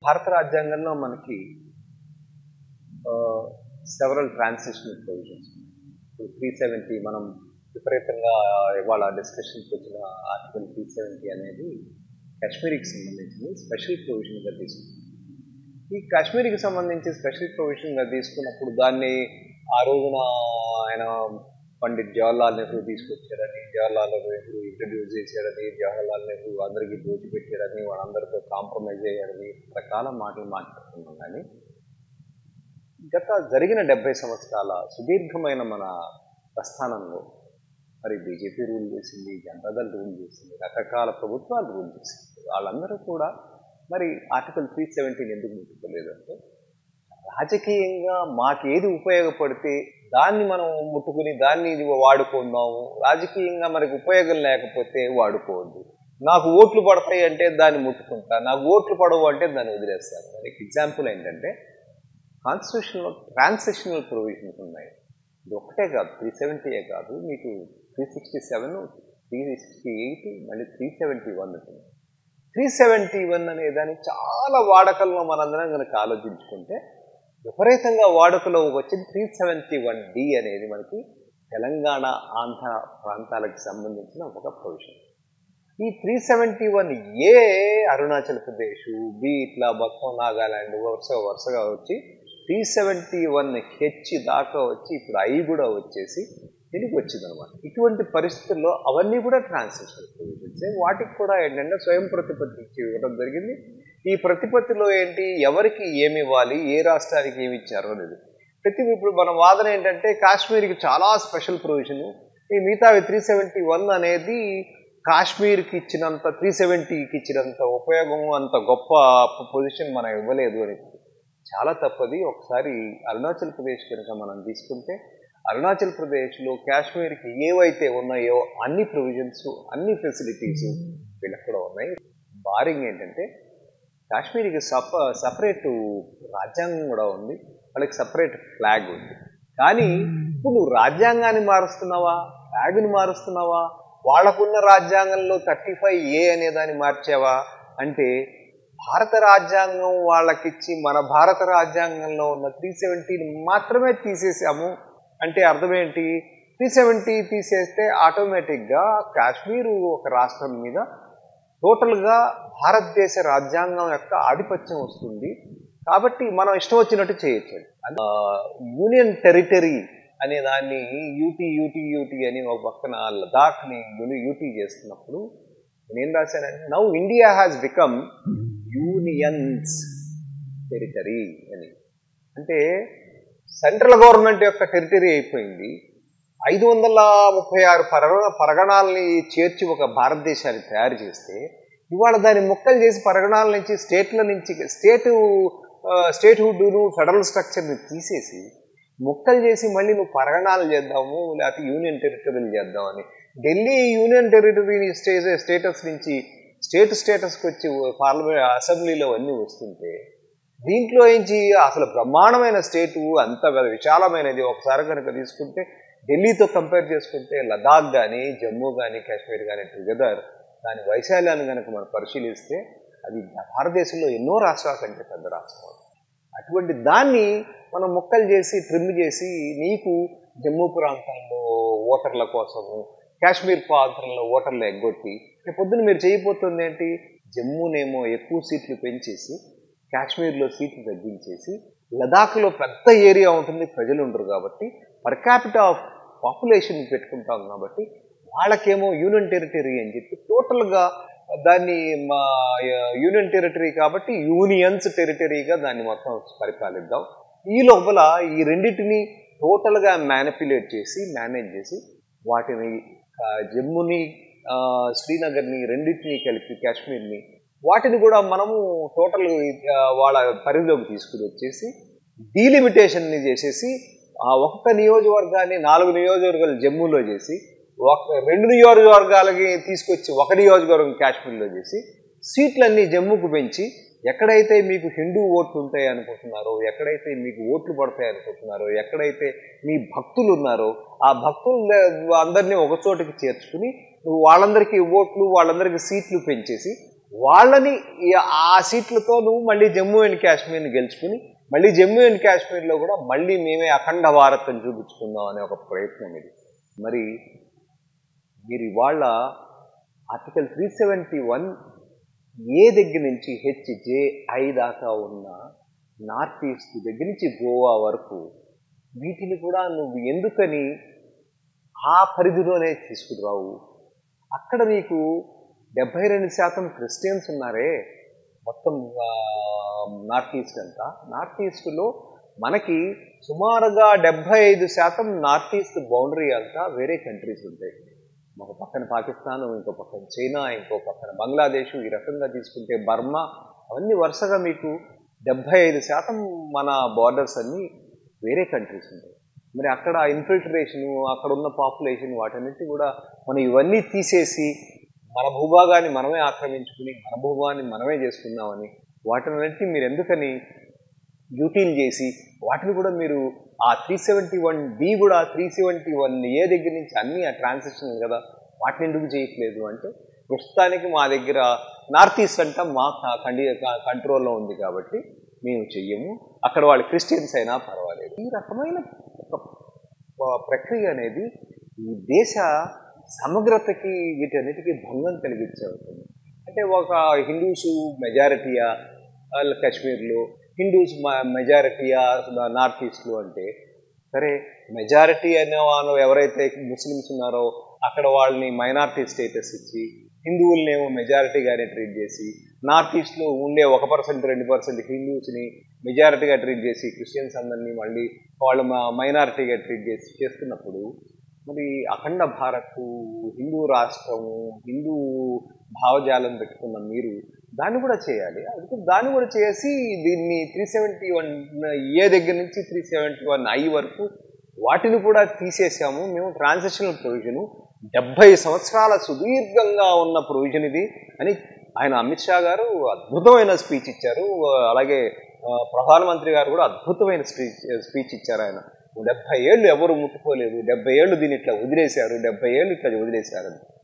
భారత రాజ్యాంగంలో మనకి సెవరల్ ట్రాన్సిషనల్ ప్రొవిజన్స్ ఇప్పుడు త్రీ సెవెంటీ మనం విపరీతంగా ఇవాళ డిస్కషన్కి వచ్చిన ఆర్టికల్ త్రీ సెవెంటీ అనేది కాశ్మీరీకి సంబంధించింది స్పెషల్ ప్రొవిజన్గా తీసుకుంది ఈ కాశ్మీరీకి సంబంధించి స్పెషల్ ప్రొవిజన్గా తీసుకున్నప్పుడు దాన్ని ఆ రోజున ఆయన పండిట్ జవహర్లాల్ నెహ్రూ తీసుకొచ్చారని జవహర్లాల్ నెహ్రూ ఇంట్రడ్యూస్ చేశారని జవహర్లాల్ నెహ్రూ అందరికీ దోచిపెట్టారని వాళ్ళందరితో కాంప్రమైజ్ అయ్యారని రకాల మాటలు మాట్లాడుతున్నాం కానీ గత జరిగిన డెబ్బై సంవత్సరాల సుదీర్ఘమైన మన ప్రస్థానంలో మరి బీజేపీ రూల్ చేసింది జనతాదళ్ రూల్ చేసింది రకరకాల ప్రభుత్వాలు రూల్ చేసింది వాళ్ళందరూ కూడా మరి ఆర్టికల్ త్రీ సెవెంటీన్ ఎందుకు ముట్టుకోలేదు అంటే రాజకీయంగా మాకేది ఉపయోగపడితే దాన్ని మనం ముట్టుకుని దాన్ని వాడుకుందాము రాజకీయంగా మనకు ఉపయోగం లేకపోతే వాడుకోవద్దు నాకు ఓట్లు పడతాయి అంటే దాన్ని ముట్టుకుంటా నాకు ఓట్లు పడవు అంటే దాన్ని వదిలేస్తాను దానికి ఎగ్జాంపుల్ ఏంటంటే కాన్స్టిట్యూషన్లో ట్రాన్సిషనల్ ప్రొవిజన్స్ ఉన్నాయి ఇది ఒకటే కాదు త్రీ సెవెంటీయే కాదు మీకు three sixty seven three sixty eight మళ్ళీ త్రీ సెవెంటీ వన్ ఉంటుంది త్రీ సెవెంటీ వన్ అనే దాన్ని చాలా వాడకల్లో మనందరం కనుక ఆలోచించుకుంటే విపరీతంగా వాడుకలో వచ్చింది త్రీ సెవెంటీ వన్ డి అనేది మనకి తెలంగాణ ఆంధ్ర ప్రాంతాలకు సంబంధించిన ఒక ప్రొవిజన్ ఈ three seventy one A Arunachal Pradesh B ఇట్లా మొత్తం నాగాలాండ్ వరుస వరుసగా వచ్చి త్రీ సెవెంటీ వన్ హెచ్ దాకా వచ్చి ఇప్పుడు ఐ కూడా వచ్చేసి తిరిగి వచ్చిందనమాట ఇటువంటి పరిస్థితుల్లో అవన్నీ కూడా ట్రాన్సాక్షన్ ప్రొవిజన్స్ వాటికి కూడా ఏంటంటే స్వయం ప్రతిపత్తి ఇచ్చి ఇవ్వడం జరిగింది ఈ ప్రతిపత్తిలో ఏంటి ఎవరికి ఏమి ఇవ్వాలి ఏ రాష్ట్రానికి ఏమి ఇచ్చారు అనేది ప్రతి ఇప్పుడు మన వాదన ఏంటంటే కాశ్మీర్కి చాలా స్పెషల్ ప్రొవిజన్ ఈ మిగతా త్రీ సెవెంటీ వన్ అనేది కాశ్మీర్కి ఇచ్చినంత త్రీ సెవెంటీకి ఇచ్చినంత ఉపయోగం అంత గొప్ప పొజిషన్ మనం ఇవ్వలేదు అని చాలా తప్పది ఒకసారి అరుణాచల్ ప్రదేశ్ కనుక మనం తీసుకుంటే అరుణాచల్ ప్రదేశ్లో కాశ్మీర్కి ఏవైతే ఉన్నాయో అన్ని ప్రొవిజన్స్ అన్ని ఫెసిలిటీస్ వీళ్ళకి కూడా ఉన్నాయి బారింగ్ ఏంటంటే కాశ్మీర్కి సప సపరేట్ రాజ్యాంగం కూడా ఉంది వాళ్ళకి సపరేట్ ఫ్లాగ్ ఉంది కానీ ఇప్పుడు నువ్వు రాజ్యాంగాన్ని మారుస్తున్నావా ఫ్లాగ్ని మారుస్తున్నావా వాళ్ళకున్న రాజ్యాంగంలో థర్టీ ఫైవ్ ఏ అనే దాన్ని మార్చావా అంటే భారత రాజ్యాంగం వాళ్ళకిచ్చి మన భారత రాజ్యాంగంలో ఉన్న త్రీ సెవెంటీని మాత్రమే తీసేసాము అంటే అర్థం ఏంటి త్రీ సెవెంటీ తీసేస్తే ఆటోమేటిక్గా కాశ్మీరు ఒక రాష్ట్రం మీద టోటల్గా భారతదేశ రాజ్యాంగం యొక్క ఆధిపత్యం వస్తుంది కాబట్టి మనం ఇష్టం వచ్చినట్టు చేయొచ్చు యూనియన్ టెరిటరీ అనే దాన్ని యూటీ యూటీ యూటీ అని ఒక పక్కన లదాఖ్ని యూటీ చేస్తున్నప్పుడు నేనేం రాశానంటే now India has become unions territory అని అంటే సెంట్రల్ గవర్నమెంట్ యొక్క టెరిటరీ అయిపోయింది ఐదు వందల ముప్పై ఆరు పరగ పరగణాలని చేర్చి ఒక భారతదేశాన్ని తయారు చేస్తే ఇవాళ దాన్ని ముక్కలు చేసి పరగణాల నుంచి స్టేట్ల నుంచి స్టేటు స్టేట్ హుడ్ను ఫెడరల్ స్ట్రక్చర్ని తీసేసి ముక్కలు చేసి మళ్ళీ నువ్వు పరగణాలు చేద్దాము లేకపోతే యూనియన్ టెరిటరీలు చేద్దామని Delhi union territory stay status నుంచి స్టేట్ స్టేటస్కి వచ్చి పార్లమెంట్ అసెంబ్లీలో అన్నీ వస్తుంటే దీంట్లో నుంచి అసలు బ్రహ్మాండమైన స్టేటు అంత విశాలమైనది ఒకసారి కనుక తీసుకుంటే ఢిల్లీతో కంపేర్ చేసుకుంటే లదాఖ్ కానీ జమ్మూ కానీ కాశ్మీర్ కానీ టుగెదర్ దాని వైశాల్యాన్ని కనుక మనం పరిశీలిస్తే అది భారతదేశంలో ఎన్నో రాష్ట్రాల కంటే పెద్ద రాష్ట్రం అటువంటి దాన్ని మనం ముక్కలు చేసి ట్రిమ్ చేసి నీకు జమ్మూ ప్రాంతంలో ఓటర్ల కోసము కాశ్మీర్ ప్రాంతంలో ఓటర్లు ఎగ్గొట్టి పొద్దున్న మీరు చేయబోతుంది ఏంటి జమ్మూనేమో ఎక్కువ సీట్లు పెంచేసి కాశ్మీర్లో సీట్లు తగ్గించేసి లదాఖ్లో పెద్ద ఏరియా ఉంటుంది ప్రజలు ఉండరు కాబట్టి పర్ క్యాపిటల్ ఆఫ్ పాపులేషన్ పెట్టుకుంటాం కాబట్టి వాళ్ళకేమో యూనియన్ టెరిటరీ అని చెప్పి టోటల్గా దాన్ని మా యూనియన్ టెరిటరీ కాబట్టి యూనియన్స్ టెరిటరీగా దాన్ని మొత్తం పరిపాలిద్దాం ఈ లోపల ఈ రెండింటిని టోటల్గా మ్యానిపులేట్ చేసి మేనేజ్ చేసి వాటిని జమ్ముని శ్రీనగర్ని రెండింటిని కలిపి కాశ్మీర్ని వాటిని కూడా మనము టోటల్ వాళ్ళ పరిధిలోకి తీసుకుని వచ్చేసి డీలిమిటేషన్ని చేసేసి ఆ ఒక్కొక్క నియోజకవర్గాన్ని నాలుగు నియోజకవర్గాలు జమ్మూలో చేసి ఒక రెండు నియోజకవర్గాలకి తీసుకొచ్చి ఒక నియోజకవర్గం కాశ్మీర్లో చేసి సీట్లన్నీ జమ్మూకు పెంచి ఎక్కడైతే మీకు హిందూ ఓట్లు ఉంటాయి అనుకుంటున్నారో ఎక్కడైతే మీకు ఓట్లు పడతాయి అనుకుంటున్నారో ఎక్కడైతే మీ భక్తులు ఉన్నారో ఆ భక్తులు అందరినీ ఒక చోటికి చేర్చుకుని వాళ్ళందరికీ ఓట్లు వాళ్ళందరికీ సీట్లు పెంచేసి వాళ్ళని ఈ ఆ సీట్లతో నువ్వు మళ్ళీ జమ్మూ అండ్ కాశ్మీర్ని గెలుచుకుని మళ్ళీ జమ్మూ అండ్ కాశ్మీర్లో కూడా మళ్ళీ మేమే అఖండ భారత్ అని చూపించుకుందాం అనే ఒక ప్రయత్నం ఇది మరి మీరు ఇవాళ article three seventy one A దగ్గర నుంచి హెచ్ జే ఐ దాకా ఉన్న నార్త్ ఈస్ట్ దగ్గర నుంచి గోవా వరకు వీటిని కూడా నువ్వు ఎందుకని ఆ పరిధిలోనే తీసుకురావు అక్కడ నీకు డెబ్బై రెండు శాతం క్రిస్టియన్స్ ఉన్నారే మొత్తం ఆ, నార్త్ ఈస్ట్ అంతా నార్త్ ఈస్ట్లో మనకి సుమారుగా డెబ్బై ఐదు శాతం నార్త్ ఈస్ట్ బౌండరీ అంతా వేరే కంట్రీస్ ఉంటాయి ఒక పక్కన పాకిస్తాన్ ఇంకో పక్కన చైనా ఇంకో పక్కన బంగ్లాదేశ్ ఈ రకంగా తీసుకుంటే బర్మా అవన్నీ వరుసగా మీకు డెబ్బై ఐదు శాతం మన బార్డర్స్ అన్నీ వేరే కంట్రీస్ ఉంటాయి మరి అక్కడ ఇన్ఫిల్ట్రేషన్ అక్కడ ఉన్న పాపులేషన్ వాటన్నిటి కూడా మనం ఇవన్నీ తీసేసి మన భూభాగాన్ని మనమే ఆక్రమించుకుని మన భూభాగాన్ని మనమే చేసుకుందామని వాటినన్నింటినీ మీరు ఎందుకని యూటీల్ చేసి వాటిని కూడా మీరు ఆ త్రీ సెవెంటీ వన్ బి కూడా త్రీ సెవెంటీ వన్ ఏ దగ్గర నుంచి అన్ని ఆ ట్రాన్సాక్షన్ కదా వాటిని ఎందుకు చేయట్లేదు అంటే ప్రస్తుతానికి మా దగ్గర నార్త్ ఈస్ట్ అంతా మా క- కండి క- కంట్రోల్లో ఉంది కాబట్టి మేము చెయ్యము అక్కడ వాళ్ళు క్రిస్టియన్స్ అయినా పర్వాలేదు ఈ రకమైన ఒక ప- ప్రక్రియ అనేది ఈ దేశ సమగ్రతకి వీటన్నిటికీ భంగం కలిగించే అవుతుంది అంటే ఒక హిందూస్ మెజారిటీయా వాళ్ళ కాశ్మీర్లో హిందూస్ మెజారిటీయా నార్త్ ఈస్ట్లో అంటే సరే మెజారిటీ అనే వాళ్ళు ఎవరైతే ముస్లిమ్స్ ఉన్నారో అక్కడ వాళ్ళని మైనారిటీ స్టేటస్ ఇచ్చి హిందువులనేమో మెజారిటీగానే ట్రీట్ చేసి నార్త్ ఈస్ట్లో ఉండే ఒక పర్సెంట్ రెండు పర్సెంట్ హిందూస్ని మెజారిటీగా ట్రీట్ చేసి క్రిస్టియన్స్ అందరినీ మళ్ళీ వాళ్ళు మైనారిటీగా ట్రీట్ చేసి చేస్తున్నప్పుడు మరి అఖండ భారత్ హిందూ రాష్ట్రము హిందూ భావజాలం పెట్టుకున్న మీరు దాన్ని కూడా చేయాలి అది దాన్ని కూడా చేసి దీన్ని త్రీ సెవెంటీ వన్ ఏ దగ్గర నుంచి త్రీ సెవెంటీ వన్ ఐ వరకు వాటిని కూడా తీసేసాము మేము ట్రాన్సాక్షనల్ ప్రొవిజను డెబ్బై సంవత్సరాల సుదీర్ఘంగా ఉన్న ప్రొవిజన్ ఇది అని ఆయన అమిత్ షా గారు అద్భుతమైన స్పీచ్ ఇచ్చారు అలాగే ఆ, ప్రధానమంత్రి గారు కూడా అద్భుతమైన స్పీచ్ స్పీచ్ ఇచ్చారు ఆయన డెబ్బై ఏళ్ళు ఎవరు ముట్టుకోలేదు డెబ్బై ఏళ్ళు దీన్ని ఇట్లా వదిలేశారు డెబ్బై ఏళ్ళు ఇట్లా వదిలేశారు అని